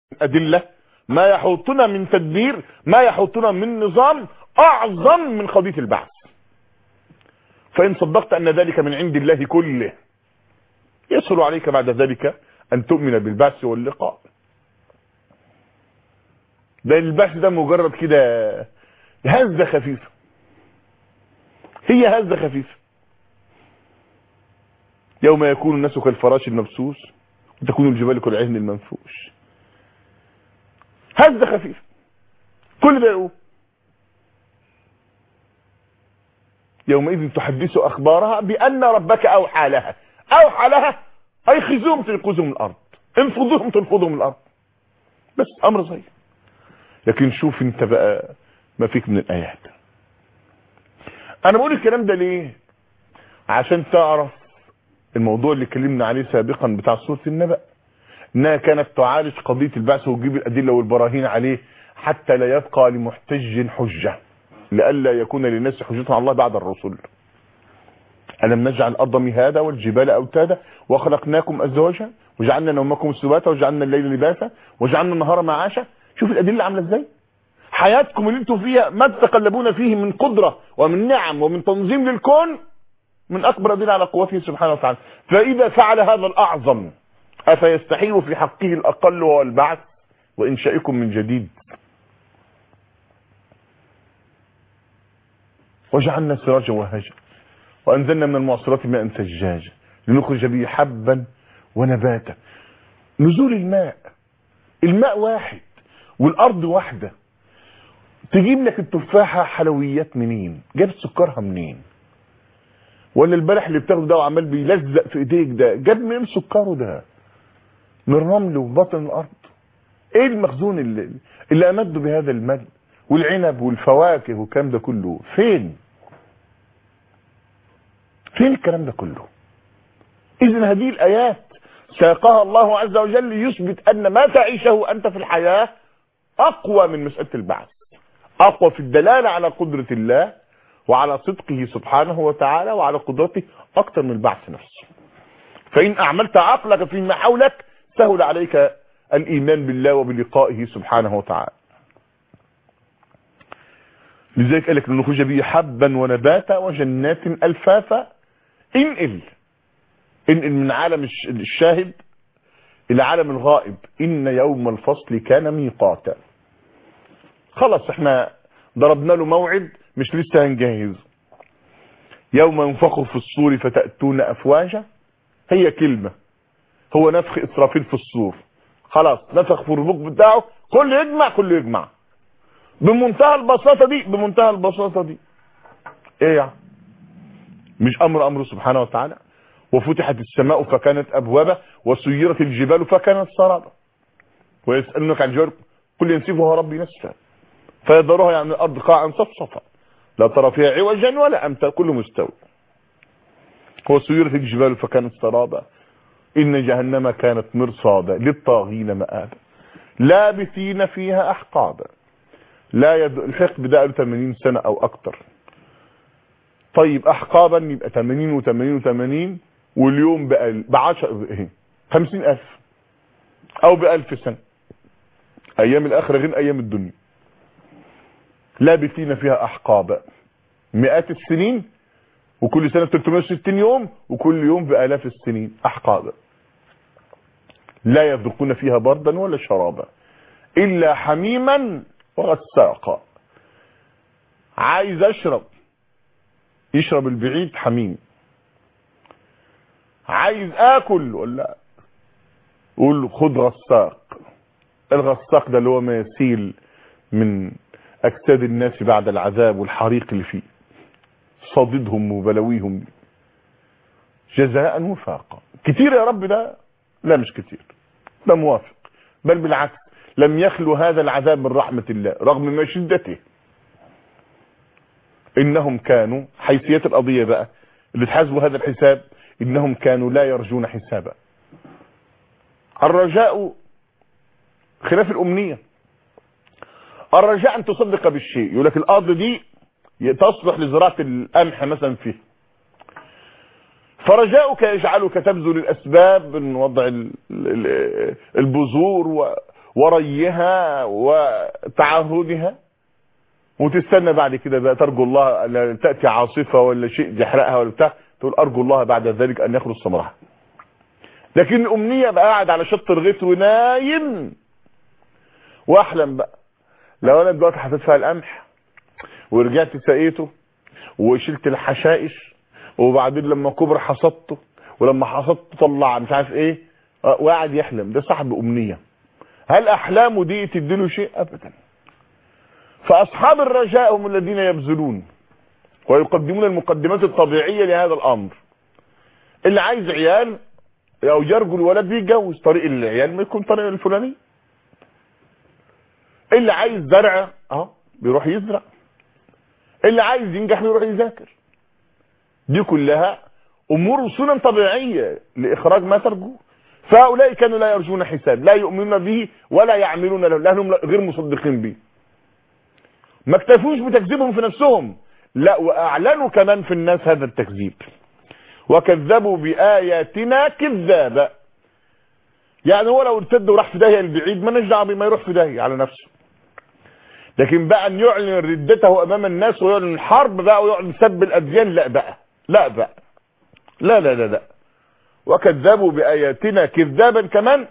أدلة ما يحوطنا من تدبير ما يحوطنا من نظام أعظم من قضية البعث فإن صدقت أن ذلك من عند الله كله يسهل عليك بعد ذلك أن تؤمن بالبعث واللقاء ده البعث ده مجرد كده هزة خفيفة هي هزة خفيفة يوم يكون الناس كالفراش المبسوس وتكون الجبال كالعهن المنفوش هزة خفيفة كل ده يقول يومئذ تحدث أخبارها بأن ربك أوحى لها أوحى لها أي خذوهم تنقذهم من الأرض انفضوهم تنفضهم من الأرض بس أمر صحيح لكن شوف انت بقى ما فيك من الآيات أنا بقول الكلام ده ليه عشان تعرف الموضوع اللي اتكلمنا عليه سابقا بتاع سورة النبأ انها كانت تعالج قضية البعث وتجيب الأدلة والبراهين عليه حتى لا يبقى لمحتج حجة لئلا يكون للناس حجة على الله بعد الرسل ألم نجعل الأرض مهادا والجبال أوتادا وخلقناكم أزواجا وجعلنا نومكم سباتا وجعلنا الليل لباسا وجعلنا النهار معاشا شوف الأدلة عاملة ازاي حياتكم اللي انتم فيها ما تتقلبون فيه من قدرة ومن نعم ومن تنظيم للكون من أكبر أدلة على قوته سبحانه وتعالى فإذا فعل هذا الأعظم أفيستحيل في حقه الأقل وهو البعث وإنشائكم من جديد وجعلنا سراجا وهاجا وأنزلنا من المعصرات ماء ثجاجا لنخرج به حبا ونباتا نزول الماء الماء واحد والأرض واحدة تجيب لك التفاحة حلويات منين جاب سكرها منين ولا البلح اللي بتاخده ده وعمال بيلزق في ايديك ده جاب منين سكره ده من رمل وبطن الارض ايه المخزون اللي, اللي امده بهذا المد والعنب والفواكه والكلام ده كله فين فين الكلام ده كله اذا هذه الايات ساقها الله عز وجل ليثبت ان ما تعيشه انت في الحياة اقوى من مسألة البعث اقوى في الدلالة على قدرة الله وعلى صدقه سبحانه وتعالى وعلى قدرته اكتر من البعث نفسه فان اعملت عقلك فيما حولك سهل عليك الايمان بالله وبلقائه سبحانه وتعالى لذلك قال لك لنخرج به حبا ونباتا وجنات الفافا انقل انقل من عالم الشاهد الى عالم الغائب ان يوم الفصل كان ميقاتا خلاص احنا ضربنا له موعد مش لسه هنجهز يوم ينفخ في الصور فتأتون أفواجا هي كلمة هو نفخ إسرافيل في الصور خلاص نفخ في الربوك بتاعه كل يجمع كل يجمع بمنتهى البساطة دي بمنتهى البساطة دي ايه يعني مش امر امره سبحانه وتعالى وفتحت السماء فكانت ابوابا وسيرت الجبال فكانت سرابا ويسألونك عن الجبال كل ينسفها ربي نسفا فيذرها يعني الارض قاعا صفصفا لا ترى فيها عوجا ولا امتا كل مستوى وسيرت الجبال فكانت سرابا ان جهنم كانت مرصادا للطاغين مآبا لابثين فيها احقابا لا يد... الحقب ده له 80 سنة او اكتر طيب احقابا يبقى 80 و80 و80 واليوم بقى ب 10 ايه 50000 او ب 1000 سنة ايام الاخره غير ايام الدنيا لابثين فيها احقابا مئات السنين وكل سنة 360 يوم وكل يوم بآلاف السنين احقابا لا يذوقون فيها بردا ولا شرابا الا حميما وغساقا عايز اشرب يشرب البعيد حميم عايز اكل ولا قول له خد غساق الغساق ده اللي هو ما يسيل من اجساد الناس بعد العذاب والحريق اللي فيه صددهم وبلويهم جزاء وفاقا كتير يا رب ده لا مش كتير ده موافق بل بالعكس لم يخلو هذا العذاب من رحمة الله رغم ما شدته انهم كانوا حيثيات القضية بقى اللي تحاسبوا هذا الحساب انهم كانوا لا يرجون حسابا الرجاء خلاف الامنية الرجاء ان تصدق بالشيء يقول لك الارض دي تصلح لزراعة القمح مثلا فيه فرجاؤك يجعلك تبذل الاسباب من وضع البذور وريها وتعهدها وتستنى بعد كده بقى ترجو الله لا تأتي عاصفة ولا شيء يحرقها ولا بتاع تقول أرجو الله بعد ذلك أن يخلص ثمرها لكن الأمنية بقى قاعد على شط الغيط ونايم وأحلم بقى لو أنا دلوقتي حطيت فيها القمح ورجعت سقيته وشلت الحشائش وبعدين لما كبر حصدته ولما حصدته طلع مش عارف ايه آه، وقاعد يحلم ده صاحب أمنية هل أحلامه دي تديله شيء أبدا فأصحاب الرجاء هم الذين يبذلون ويقدمون المقدمات الطبيعية لهذا الأمر اللي عايز عيال أو يرجو الولد بيتجوز طريق العيال ما يكون طريق الفلاني اللي عايز زرع اه بيروح يزرع اللي عايز ينجح بيروح يذاكر دي كلها امور سنن طبيعيه لاخراج ما ترجوه فهؤلاء كانوا لا يرجون حساب لا يؤمنون به ولا يعملون له لانهم غير مصدقين به ما اكتفوش بتكذيبهم في نفسهم لا واعلنوا كمان في الناس هذا التكذيب وكذبوا باياتنا كذابا يعني هو لو ارتد وراح في داهيه البعيد ما دعوه بما يروح في داهيه على نفسه لكن بقى ان يعلن ردته امام الناس ويعلن الحرب بقى ويعلن سب الاديان لا بقى لا بقى لا لا لا لا وكذبوا باياتنا كذابا كمان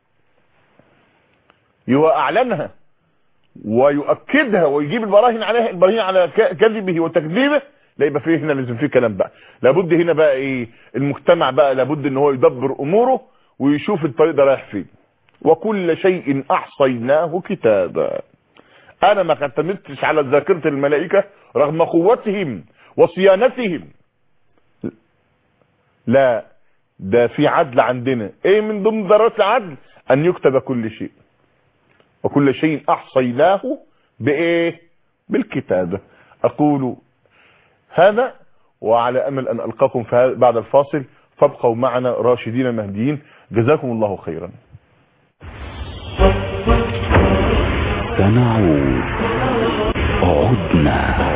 هو اعلنها ويؤكدها ويجيب البراهين عليها البراهين على ك- كذبه وتكذيبه لا يبقى فيه هنا لازم فيه كلام بقى لابد هنا بقى ايه المجتمع بقى لابد ان هو يدبر اموره ويشوف الطريق ده رايح فين وكل شيء احصيناه كتابا انا ما اعتمدتش على ذاكره الملائكه رغم قوتهم وصيانتهم لا ده في عدل عندنا ايه من ضمن ذرات العدل ان يكتب كل شيء وكل شيء احصيناه بايه بالكتابه اقول هذا وعلى امل ان القاكم في هذا- بعد الفاصل فابقوا معنا راشدين مهديين جزاكم الله خيرا سنعود عدنا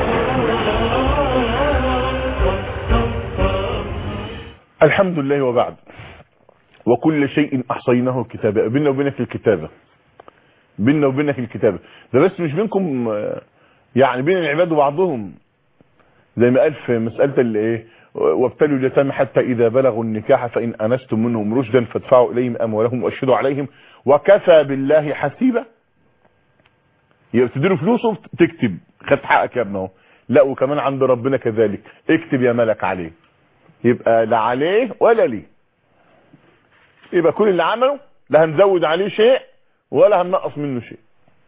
الحمد لله وبعد وكل شيء احصيناه كتابا بيننا وبينك الكتابه بيننا وبينك الكتابه ده بس مش بينكم آه، يعني بين العباد وبعضهم زي ما قال في مساله الايه وابتلوا اليتامى حتى اذا بلغوا النكاح فان انستم منهم رشدا فادفعوا اليهم اموالهم واشهدوا عليهم وكفى بالله حسيبا يبقى تديله فلوسه تكتب خدت حقك يا ابنه لا وكمان عند ربنا كذلك اكتب يا ملك عليه يبقى لا عليه ولا ليه يبقى كل اللي عمله لا هنزود عليه شيء ولا هننقص منه شيء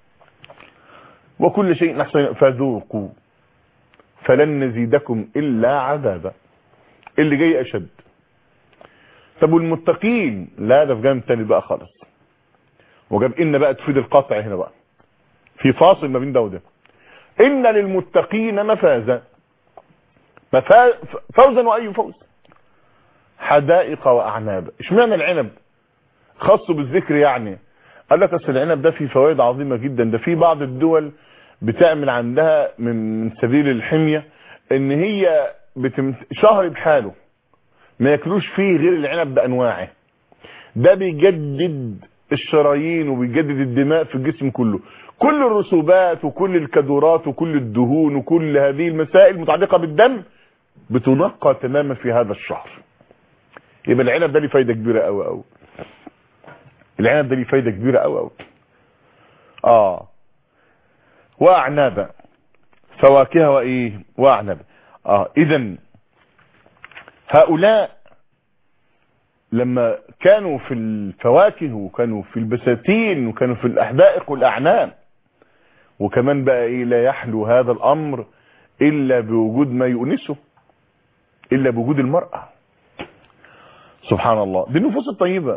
وكل شيء نحصي فذوقوا فلن نزيدكم الا عذابا اللي جاي اشد طب والمتقين لا ده في جانب تاني بقى خالص وجاب ان بقى تفيد القطع هنا بقى في فاصل ما بين ده وده ان للمتقين مفازا مفا- فوزا واي فوز حدائق واعناب اشمعنى العنب خاص بالذكر يعني قال لك اصل العنب ده فيه فوائد عظيمه جدا ده في بعض الدول بتعمل عندها من من سبيل الحميه ان هي بتمت... شهر بحاله ما ياكلوش فيه غير العنب بانواعه ده بيجدد الشرايين وبيجدد الدماء في الجسم كله كل الرسوبات وكل الكدورات وكل الدهون وكل هذه المسائل المتعلقه بالدم بتنقى تماما في هذا الشهر يبقى العنب ده ليه فايده كبيره قوي قوي العنب ده ليه فايده كبيره قوي قوي اه واعنابا فواكه وايه واعنب اه اذا هؤلاء لما كانوا في الفواكه وكانوا في البساتين وكانوا في الاحدائق والاعناب وكمان بقى ايه لا يحلو هذا الامر الا بوجود ما يؤنسه الا بوجود المرأة سبحان الله دي النفوس الطيبة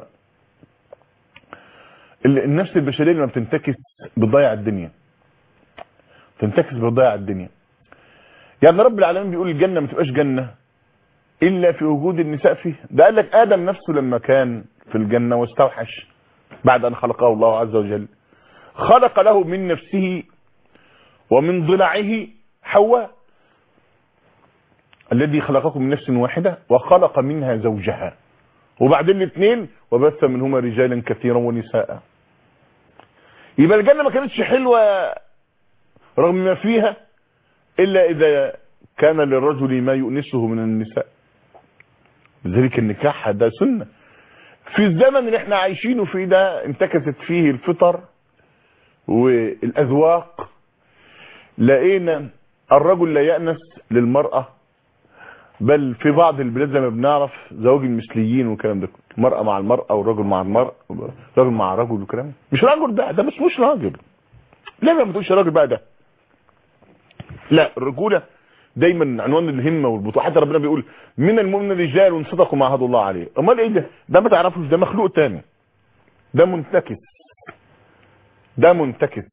ال- النفس البشرية لما بتنتكس بتضيع الدنيا تنتكس بتضيع الدنيا يعني رب العالمين بيقول الجنة ما تبقاش جنة الا في وجود النساء فيه ده قال لك ادم نفسه لما كان في الجنة واستوحش بعد ان خلقه الله عز وجل خلق له من نفسه ومن ضلعه حواء الذي خلقكم من نفس واحدة وخلق منها زوجها وبعدين الاثنين وبث منهما رجالا كثيرا ونساء يبقى الجنة ما كانتش حلوة رغم ما فيها إلا إذا كان للرجل ما يؤنسه من النساء لذلك النكاح ده سنة في الزمن اللي احنا عايشينه فيه ده انتكست فيه الفطر والأذواق لقينا الرجل لا يأنس للمرأة بل في بعض البلاد زي ما بنعرف زواج المثليين والكلام ده المرأة مع المرأة والرجل مع المرأة رجل مع رجل والكلام ده. مش راجل ده ده مش مش راجل ليه ما بتقولش راجل بقى ده لا الرجولة دايما عنوان الهمة والبطوء حتى ربنا بيقول من المؤمن رجال وانصدقوا ما عهد الله عليه امال ايه ده ده ما تعرفوش ده مخلوق تاني ده منتكس ده منتكس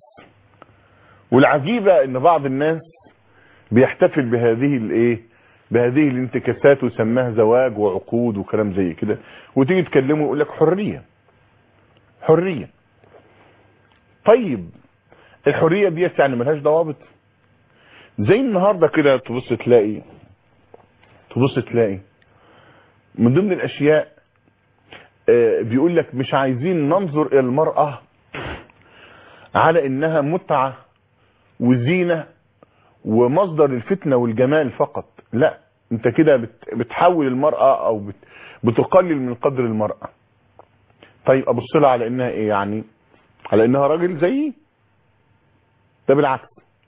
والعجيبة ان بعض الناس بيحتفل بهذه الايه بهذه الانتكاسات وسماها زواج وعقود وكلام زي كده وتيجي تكلمه يقول لك حرية حرية طيب الحرية دي يعني ملهاش ضوابط زي النهاردة كده تبص تلاقي تبص تلاقي من ضمن الاشياء آه، بيقول لك مش عايزين ننظر الى المرأة على انها متعة وزينة ومصدر الفتنة والجمال فقط لا انت كده بت- بتحول المرأة او بت- بتقلل من قدر المرأة طيب ابص لها على انها ايه يعني على انها راجل زيي ده بالعكس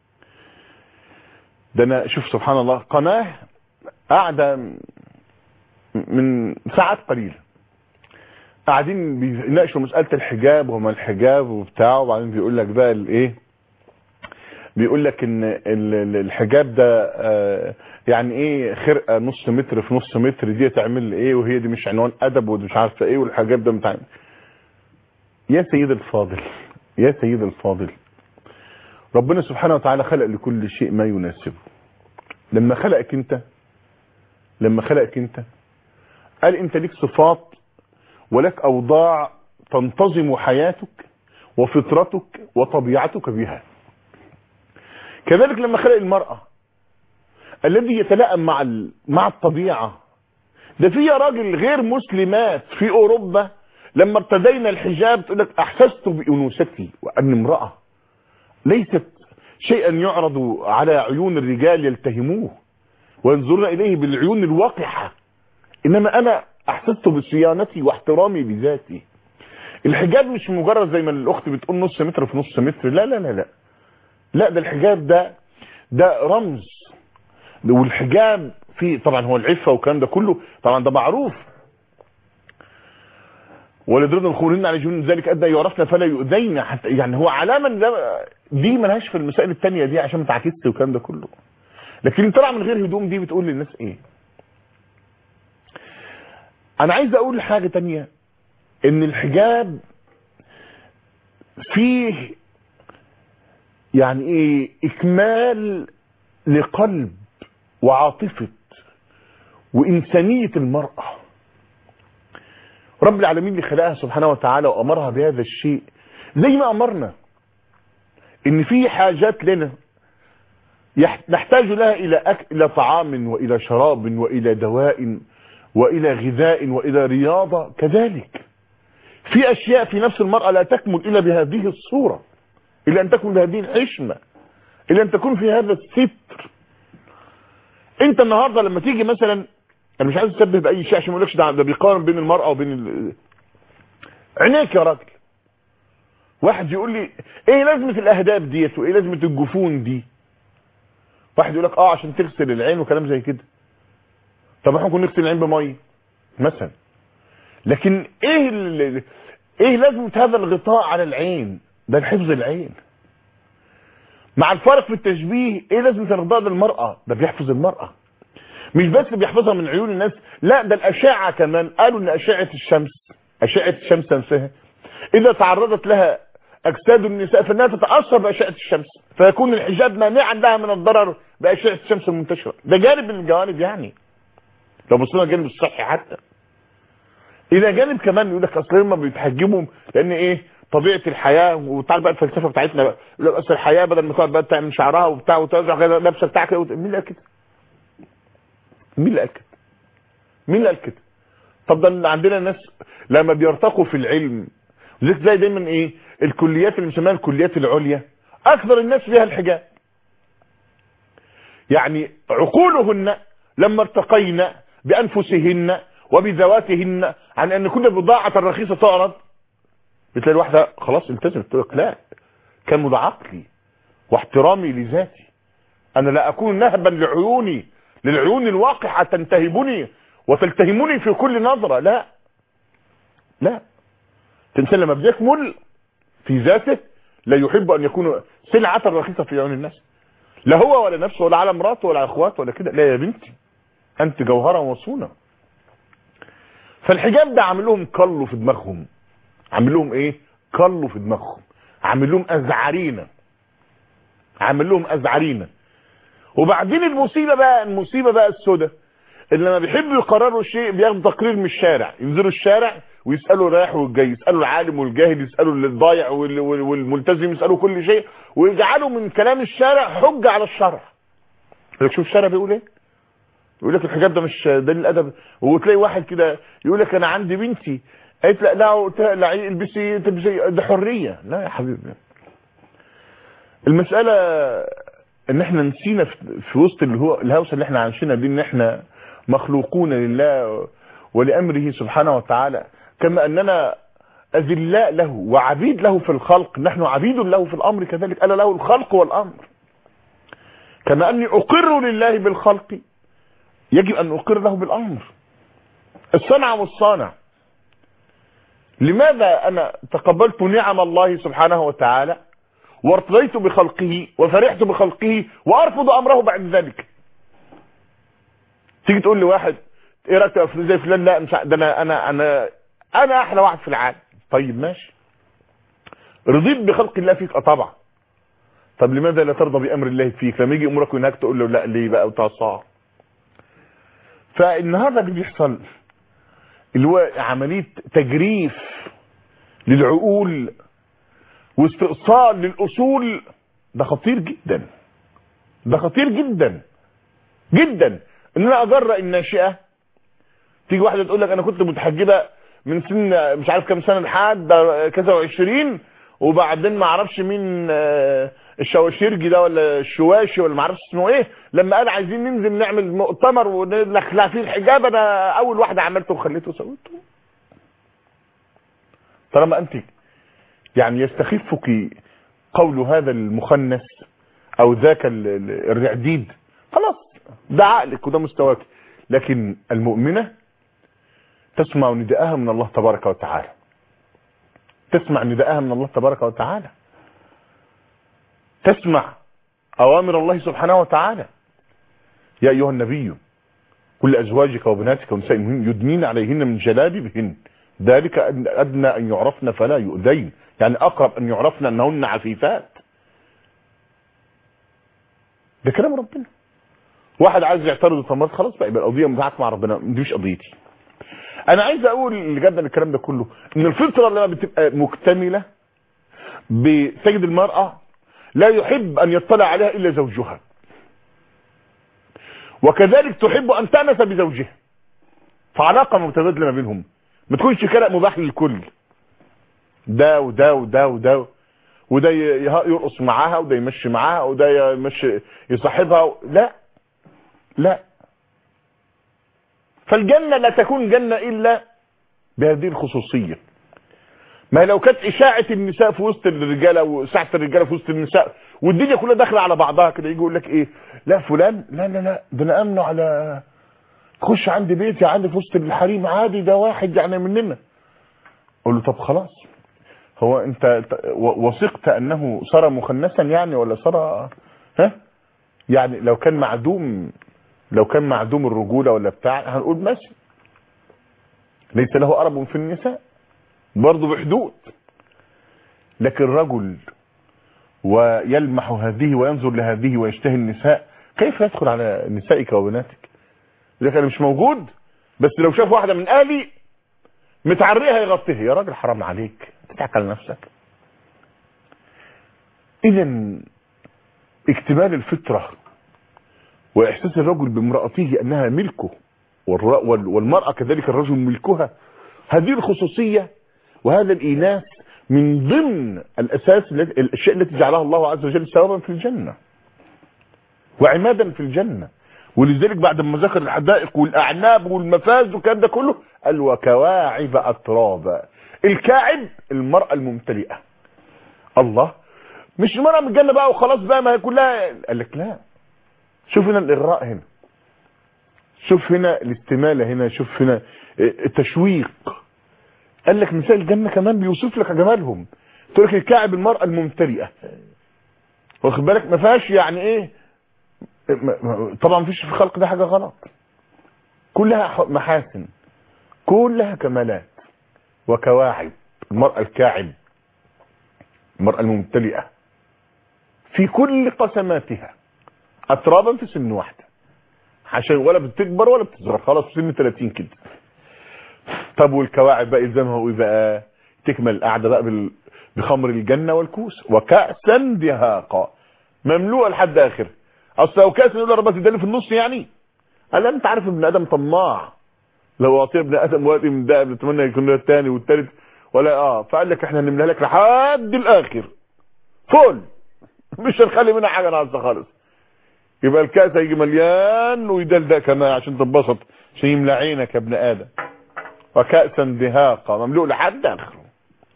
ده انا شوف سبحان الله قناة قاعدة م- من ساعات قليلة قاعدين بيناقشوا مسألة الحجاب وما الحجاب وبتاع وبعدين بيقول لك بقى الايه بيقول لك ان ال- ال- الحجاب ده آه، يعني ايه خرقه نص متر في نص متر دي تعمل ايه وهي دي مش عنوان ادب ودي مش عارفه ايه والحجاب ده بتاع يا سيد الفاضل يا سيد الفاضل ربنا سبحانه وتعالى خلق لكل شيء ما يناسبه لما خلقك انت لما خلقك انت قال انت ليك صفات ولك اوضاع تنتظم حياتك وفطرتك وطبيعتك بها كذلك لما خلق المرأة الذي يتلائم مع ال- مع الطبيعة ده في يا راجل غير مسلمات في اوروبا لما ارتدينا الحجاب تقول لك احسست بانوثتي وان امرأة ليست شيئا يعرض على عيون الرجال يلتهموه وينظرون اليه بالعيون الوقحة انما انا احسست بصيانتي واحترامي بذاتي الحجاب مش مجرد زي ما الاخت بتقول نص متر في نص متر لا لا لا لا لا ده الحجاب ده ده رمز والحجاب فيه طبعا هو العفة والكلام ده كله طبعا ده معروف ولدرجة الخورين على جنون ذلك أدى يعرفنا فلا يؤذين حتى يعني هو علامة إن ده دي ملهاش في المسائل التانية دي عشان ما تعكسش والكلام ده كله لكن طلع من غير هدوم دي بتقول للناس ايه انا عايز اقول حاجة تانية ان الحجاب فيه يعني ايه اكمال لقلب وعاطفة وانسانية المرأة رب العالمين اللي خلقها سبحانه وتعالى وامرها بهذا الشيء زي ما امرنا ان في حاجات لنا يح- نحتاج لها الى أك... الى طعام والى شراب والى دواء والى غذاء والى رياضة كذلك في اشياء في نفس المرأة لا تكمل الا بهذه الصورة الا ان تكون بهذه الحشمة الا ان تكون في هذا الستر انت النهاردة لما تيجي مثلا انا مش عايز اسبه باي شيء عشان ما اقولكش ده ده بيقارن بين المرأة وبين ال... عينيك يا راجل واحد يقول لي ايه لازمة الاهداب ديت وايه لازمة الجفون دي واحد يقول لك اه عشان تغسل العين وكلام زي كده طب احنا ممكن نغسل العين بميه مثلا لكن ايه ال... ايه لازمه هذا الغطاء على العين ده لحفظ العين مع الفرق في التشبيه ايه لازمه الغطاء للمراه ده بيحفظ المراه مش بس بيحفظها من عيون الناس لا ده الاشعه كمان قالوا ان اشعه الشمس اشعه الشمس نفسها اذا تعرضت لها اجساد النساء فانها تتاثر باشعه الشمس فيكون الحجاب مانعا لها من الضرر باشعه الشمس المنتشره ده جانب من الجوانب يعني لو بصينا الجانب الصحي حتى الى جانب كمان يقول لك اصل هم بيتحجبوا لان ايه طبيعه الحياه وتعال بقى الفلسفه بتاعتنا بقى يقول لك اصل الحياه بدل ما تقعد بقى تعمل شعرها وبتاع وترجع كده لابسه بتاع كده وت- مين اللي قال كده؟ مين اللي قال كده؟ مين اللي قال كده؟ طب ده اللي عندنا ناس لما بيرتقوا في العلم لذلك تلاقي دايما ايه الكليات اللي بنسميها الكليات العليا اكثر الناس فيها الحجاب يعني عقولهن لما ارتقين بانفسهن وبذواتهن عن ان كل بضاعة رخيصة تعرض بتلاقي الواحدة خلاص التزمت تقول لك لا كان ده عقلي واحترامي لذاتي انا لا اكون نهبا لعيوني للعيون الواقعة تنتهبني وتلتهمني في كل نظرة لا لا الانسان لما بيكمل في ذاته لا يحب ان يكون سلعة رخيصة في عيون الناس لا هو ولا نفسه ولا على مراته ولا اخواته ولا كده لا يا بنتي انت جوهرة وصونة فالحجاب ده عامل لهم كله في دماغهم عامل لهم ايه كله في دماغهم عامل لهم ازعرينة عامل لهم ازعرينة وبعدين المصيبة بقى المصيبة بقى السوداء اللي لما بيحبوا يقرروا شيء بياخدوا تقرير من الشارع ينزلوا الشارع ويسالوا الرايح والجاي يسالوا العالم والجاهل يسالوا الضايع وال- وال- والملتزم يسالوا كل شيء ويجعلوا من كلام الشارع حجه على الشرع يقول لك شوف الشارع بيقول ايه يقول لك الحجاب ده مش دليل ادب وتلاقي واحد كده يقول لك انا عندي بنتي قالت لا لا قلت لها لا البسي تلبسي ده حريه لا يا حبيبي المساله ان احنا نسينا في في وسط اللي هو الهوسه اللي احنا عايشينها دي ان احنا مخلوقون لله ولامره سبحانه وتعالى كما اننا اذلاء له وعبيد له في الخلق نحن عبيد له في الامر كذلك الا له الخلق والامر كما اني اقر لله بالخلق يجب ان اقر له بالامر الصنع والصانع لماذا انا تقبلت نعم الله سبحانه وتعالى وارتضيت بخلقه وفرحت بخلقه وارفض امره بعد ذلك تيجي تقول لي واحد ايه رايك تبقى زي فلان لا مش ع- ده انا انا انا انا احلى واحد في العالم طيب ماشي رضيت بخلق الله فيك اه طبعا طب لماذا لا ترضى بامر الله فيك لما يجي امرك وينهاك تقول له لا ليه بقى وتعصاه فالنهارده اللي بيحصل اللي هو عمليه تجريف للعقول واستئصال للاصول ده خطير جدا ده خطير جدا جدا ان انا اجرأ الناشئه تيجي واحده تقول لك انا كنت متحجبه من سن مش عارف كام سنه لحد كذا وعشرين وبعدين ما اعرفش مين آه، الشواشيرجي ده ولا الشواشي ولا ما اعرفش اسمه ايه لما قال عايزين ننزل نعمل مؤتمر ونخلع فيه الحجاب انا اول واحده عملته وخليته وسويته طالما انت يعني يستخفك قول هذا المخنث او ذاك ال- ال- الرعديد خلاص ده عقلك وده مستواك لكن المؤمنة تسمع نداءها من الله تبارك وتعالى تسمع نداءها من الله تبارك وتعالى تسمع اوامر الله سبحانه وتعالى يا ايها النبي كل ازواجك وبناتك ونساء المؤمنين يدنين عليهن من جلابيبهن ذلك أدنى- ادنى ان يعرفن فلا يؤذين يعني اقرب ان يعرفن انهن عفيفات ده كلام ربنا واحد عايز يعترض الطماط خلاص بقى يبقى القضيه بتاعتك مع ربنا دي مش قضيتي انا عايز اقول اللي جد من الكلام ده كله ان الفطره لما بتبقى مكتمله بتجد المراه لا يحب ان يطلع عليها الا زوجها وكذلك تحب ان تأنس بزوجها فعلاقه متبادله ما بينهم ما تكونش كلام مباح للكل ده وده وده وده وده ي- يه- يرقص معاها وده يمشي معاها وده يمشي يصاحبها لا لا فالجنة لا تكون جنة إلا بهذه الخصوصية ما لو كانت إشاعة النساء في وسط الرجالة وساعة الرجالة في وسط النساء والدنيا كلها داخلة على بعضها كده يجي يقول لك إيه لا فلان لا لا لا ده أنا أمنه على خش عندي بيتي عندي في وسط الحريم عادي ده واحد يعني مننا قول له طب خلاص هو انت ت- و- وثقت انه صار مخنثا يعني ولا صار ها يعني لو كان معدوم لو كان معدوم الرجولة ولا بتاع هنقول ماشي ليس له أرب في النساء برضه بحدود لكن رجل ويلمح هذه وينظر لهذه ويشتهي النساء كيف يدخل على نسائك وبناتك لكن انا مش موجود بس لو شاف واحدة من اهلي متعريها يغطيها يا راجل حرام عليك تضحك على نفسك اذا اكتمال الفطره واحساس الرجل بامرأته انها ملكه والر- وال- والمرأة كذلك الرجل ملكها هذه الخصوصية وهذا الإيناس من ضمن الاساس التي- الاشياء التي جعلها الله عز وجل ثوابا في الجنه وعمادا في الجنه ولذلك بعد ما ذكر الحدائق والاعناب والمفاز والكلام ده كله قال وكواعب اترابا الكاعب المراه الممتلئه الله مش المراه من الجنه بقى وخلاص بقى ما هي كلها قال لك لا شوف هنا الاغراء هنا شوف هنا الاستماله هنا شوف هنا التشويق قال لك نساء الجنه كمان بيوصف لك جمالهم تقول لك الكاعب المراه الممتلئه واخد بالك ما فيهاش يعني ايه ما- ما- طبعا مفيش في الخلق ده حاجه غلط كلها ح- محاسن كلها كمالات وكواعب المراه الكاعب المراه الممتلئه في كل قسماتها اترابا في سن واحده عشان ولا بتكبر ولا بتصغر خلاص في سن 30 كده طب والكواعب بقى الزامها ايه بقى تكمل القعده بقى بال... بخمر الجنه والكوس وكاسا دهاقا مملوءه لحد اخر اصل لو كاس يقول ربنا تداني في النص يعني قال انت عارف ابن ادم طماع لو اعطي ابن ادم وقت من ده بتمنى يكون له الثاني والثالث ولا اه فقال لك احنا هنملاها لك لحد الاخر فل مش هنخلي منها حاجه ناقصه خالص يبقى الكاس هيجي مليان ويدلدق كمان عشان تتبسط عشان يملى عينك يا ابن ادم وكأسا دهاقا مملوء لحد اخره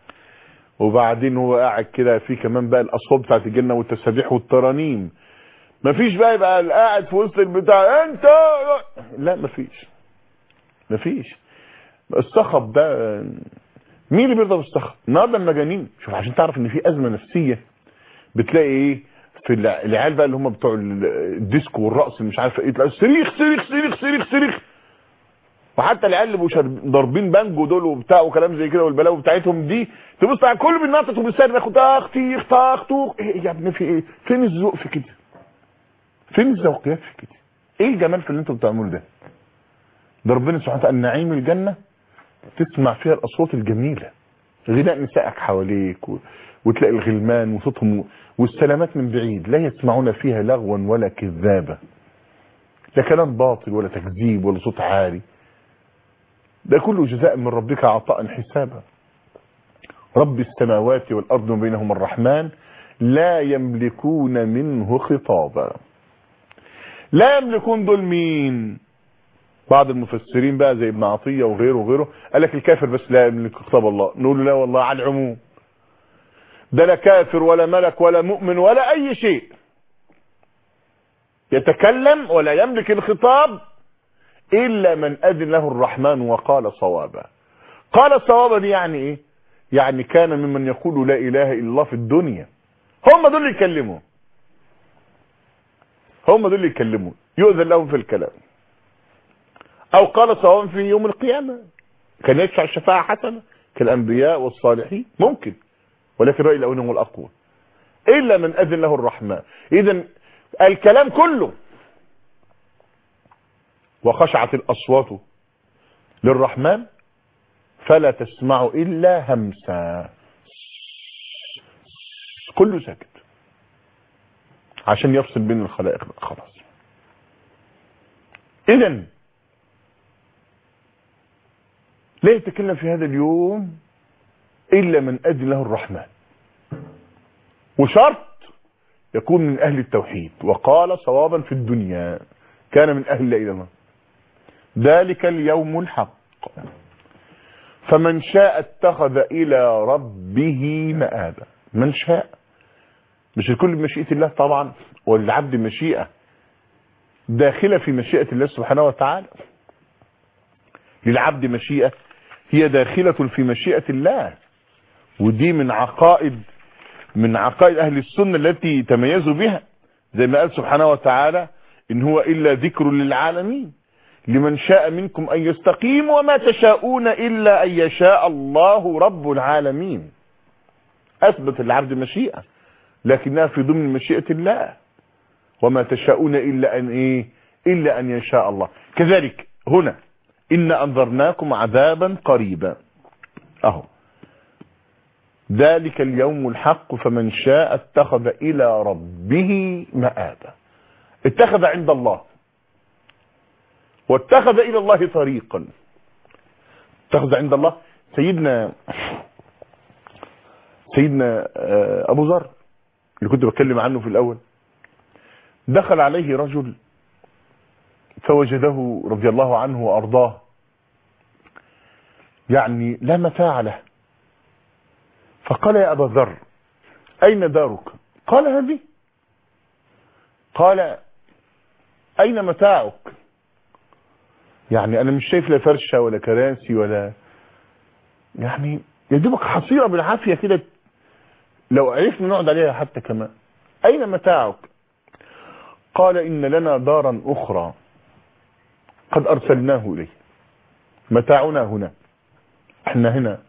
وبعدين هو قاعد كده في كمان بقى الاصوات بتاعت الجنه والتسابيح والترانيم مفيش بقى يبقى قاعد في وسط البتاع انت لا مفيش مفيش الصخب ده مين اللي بيرضى بالصخب النهارده المجانين شوف عشان تعرف ان في ازمه نفسيه بتلاقي ايه في الع- العيال بقى اللي هم بتوع ال- الديسكو والرقص اللي مش عارف ايه تلاقي صريخ صريخ صريخ صريخ صريخ وحتى العيال اللي بيبقوا شارب- ضاربين بانجو دول وبتاع وكلام زي كده والبلاوي بتاعتهم دي تبص على كل بينطط وبيصرخ وطاخ تيخ طاخ طوخ ايه يا ابني في ايه فين الذوق في كده فين الذوقيات في كده ايه الجمال في اللي انتوا بتعملوه ده ده ربنا سبحانه وتعالى نعيم الجنه تسمع فيها الاصوات الجميله غناء نسائك حواليك و... وتلاقي الغلمان وصوتهم و- والسلامات من بعيد لا يسمعون فيها لغوا ولا كذابه لا كلام باطل ولا تكذيب ولا صوت عالي ده كله جزاء من ربك عطاء حسابا رب السماوات والارض وما بينهما الرحمن لا يملكون منه خطابا لا يملكون دول مين بعض المفسرين بقى زي ابن عطية وغيره وغيره قال لك الكافر بس لا يملك خطاب الله نقول له لا والله على العموم ده لا كافر ولا ملك ولا مؤمن ولا اي شيء يتكلم ولا يملك الخطاب الا من اذن له الرحمن وقال صوابا قال صوابا دي يعني ايه يعني كان ممن يقول لا اله الا الله في الدنيا هم دول اللي يكلموا هم دول اللي يكلموا يؤذن لهم في الكلام او قال صوابا في يوم القيامه كان يشفع الشفاعه حسنه كالانبياء والصالحين ممكن ولكن راي الاولين هو الاقوى الا من اذن له الرحمن اذا الكلام كله وخشعت الاصوات للرحمن فلا تسمع الا همسا كله ساكت عشان يفصل بين الخلائق بقى خلاص اذا لا يتكلم في هذا اليوم الا من اذن له الرحمن وشرط يكون من اهل التوحيد وقال صوابا في الدنيا كان من اهل لا اله الا الله ذلك اليوم الحق فمن شاء اتخذ الى ربه مآبا من شاء مش الكل بمشيئة الله طبعا والعبد مشيئة داخلة في مشيئة الله سبحانه وتعالى للعبد مشيئة هي داخلة في مشيئة الله ودي من عقائد من عقائد اهل السنة التي تميزوا بها زي ما قال سبحانه وتعالى ان هو الا ذكر للعالمين لمن شاء منكم ان يستقيم وما تشاءون الا ان يشاء الله رب العالمين اثبت العبد مشيئة لكنها في ضمن مشيئة الله وما تشاءون الا ان ايه الا ان يشاء الله كذلك هنا ان انذرناكم عذابا قريبا اهو ذلك اليوم الحق فمن شاء اتخذ الى ربه مآبا اتخذ عند الله واتخذ الى الله طريقا اتخذ عند الله سيدنا سيدنا آه، ابو ذر اللي كنت بتكلم عنه في الاول دخل عليه رجل فوجده رضي الله عنه وارضاه يعني لا متاع له فقال يا ابا ذر اين دارك قال هذه قال اين متاعك يعني انا مش شايف لا فرشه ولا كراسي ولا يعني يا دوبك حصيره بالعافيه كده لو عرفنا نقعد عليها حتى كمان اين متاعك قال ان لنا دارا اخرى قد ارسلناه اليه متاعنا هنا احنا هنا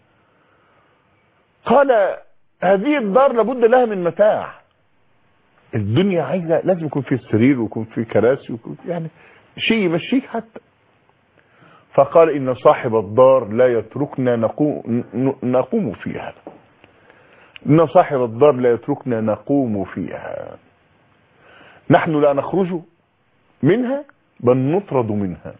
قال هذه الدار لابد لها من متاع الدنيا عايزه لازم يكون في سرير ويكون في كراسي ويكون في يعني شيء يمشيك حتى فقال ان صاحب الدار لا يتركنا نقوم, نقوم فيها ان صاحب الدار لا يتركنا نقوم فيها نحن لا نخرج منها بل نطرد منها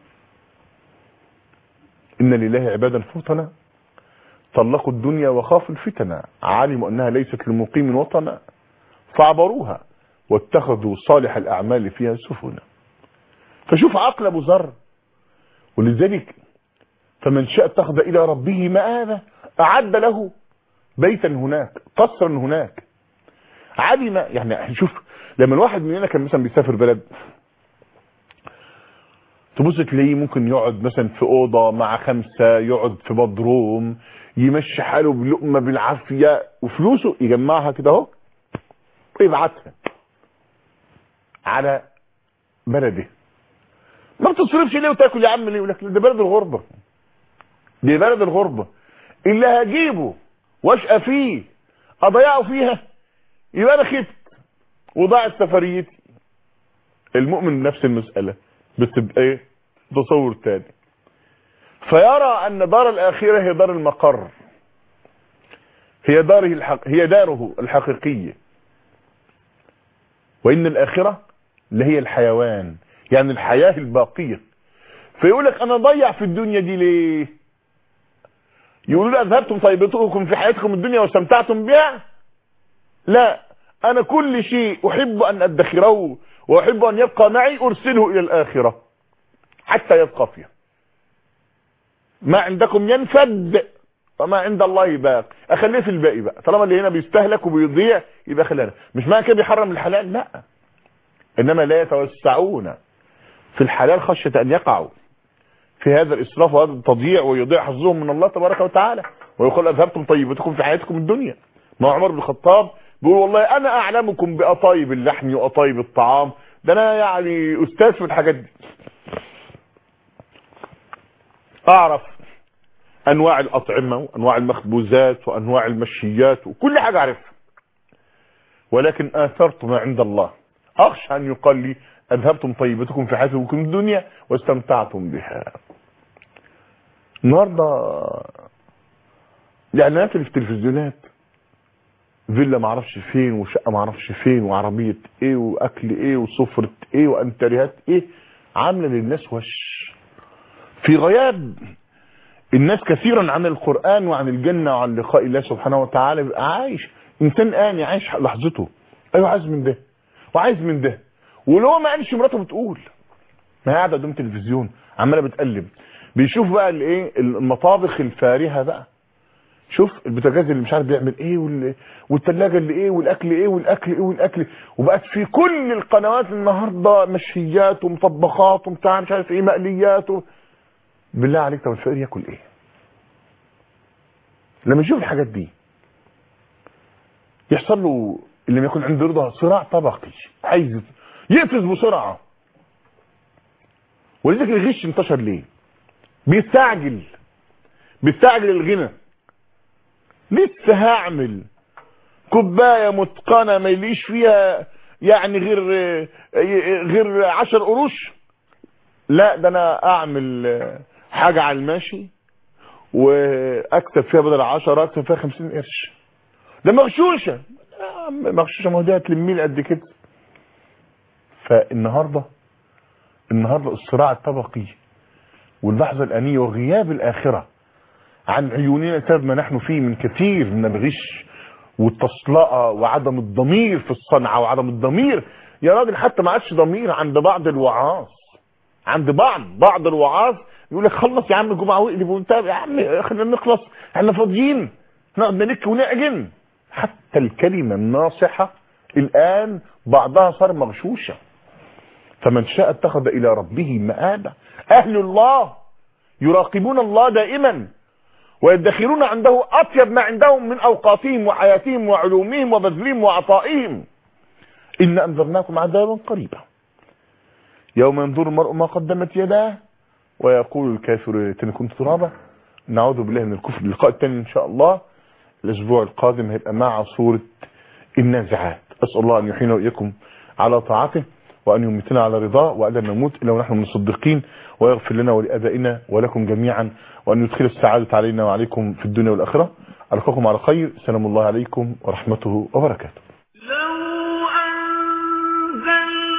ان لله عبادا فتنا طلقوا الدنيا وخافوا الفتن علموا انها ليست لمقيم وطنا فعبروها واتخذوا صالح الاعمال فيها سفنا فشوف عقل ابو ذر ولذلك فمن شاء اتخذ الى ربه مآبا اعد له بيتا هناك قصرا هناك علم يعني شوف لما الواحد مننا كان مثلا بيسافر بلد تبص تلاقيه ممكن يقعد مثلا في اوضه مع خمسه يقعد في بدروم يمشي حاله بلقمه بالعافيه وفلوسه يجمعها كده اهو ويبعتها على بلده ما بتصرفش ليه وتاكل يا عم ليه يقول لك ده بلد الغربه دي بلد الغربه اللي هجيبه واشقى فيه اضيعه فيها يبقى انا خفت وضاعت سفريتي المؤمن نفس المساله بس بايه تصور تاني فيرى ان دار الاخره هي دار المقر هي داره الحق هي داره الحقيقيه وان الاخره اللي هي الحيوان يعني الحياه الباقيه فيقول لك انا ضيع في الدنيا دي ليه يقولوا لي اذهبتم طيبتكم في حياتكم الدنيا واستمتعتم بها لا انا كل شيء احب ان ادخره واحب ان يبقى معي ارسله الى الاخره حتى يبقى فيها ما عندكم ينفد وما عند الله باق اخليه في الباقي بقى طالما اللي هنا بيستهلك وبيضيع يبقى خلينا مش معنى كده بيحرم الحلال لا انما لا يتوسعون في الحلال خشيه ان يقعوا في هذا الاسراف وهذا التضييع ويضيع حظهم من الله تبارك وتعالى ويقول اذهبتم طيبتكم في حياتكم الدنيا ما عمر بن الخطاب بيقول والله انا اعلمكم باطايب اللحم واطايب الطعام ده انا يعني استاذ في الحاجات دي اعرف انواع الاطعمه وانواع المخبوزات وانواع المشيات وكل حاجه اعرفها ولكن اثرت ما عند الله اخشى ان يقال لي اذهبتم طيبتكم في حياتكم الدنيا واستمتعتم بها النهارده الاعلانات اللي في التلفزيونات فيلا ما اعرفش فين وشقه ما اعرفش فين وعربيه ايه واكل ايه وسفره ايه وانتريهات ايه عامله للناس وش في غياب الناس كثيرا عن القرآن وعن الجنة وعن لقاء الله سبحانه وتعالى بيبقى عايش انسان آني عايش لحظته ايوه عايز من ده وعايز من ده ولو هو ما قالش مراته بتقول ما هي قاعده قدام التلفزيون عماله بتقلب بيشوف بقى الايه المطابخ الفارهه بقى شوف البوتاجاز اللي مش عارف بيعمل ايه وال... والثلاجه اللي ايه والاكل ايه والاكل ايه والاكل وبقت في كل القنوات النهارده مشويات ومطبخات وبتاع مش عارف ايه مقليات و... بالله عليك طب الفقير ياكل ايه لما يشوف الحاجات دي يحصل له اللي ما يكون عنده رضا صراع طبقي عايز يقفز بسرعه ولذلك الغش انتشر ليه بيستعجل بيستعجل الغنى لسه هعمل كوبايه متقنه ما يليش فيها يعني غير غير 10 قروش لا ده انا اعمل حاجه على الماشي واكسب فيها بدل 10 اكسب فيها 50 قرش ده مغشوشه مغشوشه ما هو دي هتلمي قد كده فالنهارده النهارده الصراع الطبقي واللحظه الانيه وغياب الاخره عن عيوننا سبب ما نحن فيه من كثير من الغش والتصلقه وعدم الضمير في الصنعه وعدم الضمير يا راجل حتى ما عادش ضمير عند بعض الوعاظ عند بعض بعض الوعاظ يقول لك خلص يا عم الجمعه واقلب وانت يا عم خلينا نخلص احنا فاضيين نقعد نلك ونعجن حتى الكلمه الناصحه الان بعضها صار مغشوشه فمن شاء اتخذ الى ربه مآبا اهل الله يراقبون الله دائما ويدخرون عنده اطيب ما عندهم من اوقاتهم وحياتهم وعلومهم وبذلهم وعطائهم ان انذرناكم عذابا قريبا يوم ينظر المرء ما قدمت يداه ويقول الكافر يا ليتني كنت ترابا نعوذ بالله من الكفر اللقاء الثاني ان شاء الله الاسبوع القادم هيبقى مع سوره النازعات اسال الله ان يحيينا واياكم على طاعته وان يميتنا على رضاه والا نموت الا ونحن مصدقين ويغفر لنا ولابائنا ولكم جميعا وان يدخل السعاده علينا وعليكم في الدنيا والاخره القاكم على خير سلام الله عليكم ورحمته وبركاته لو أنزلنا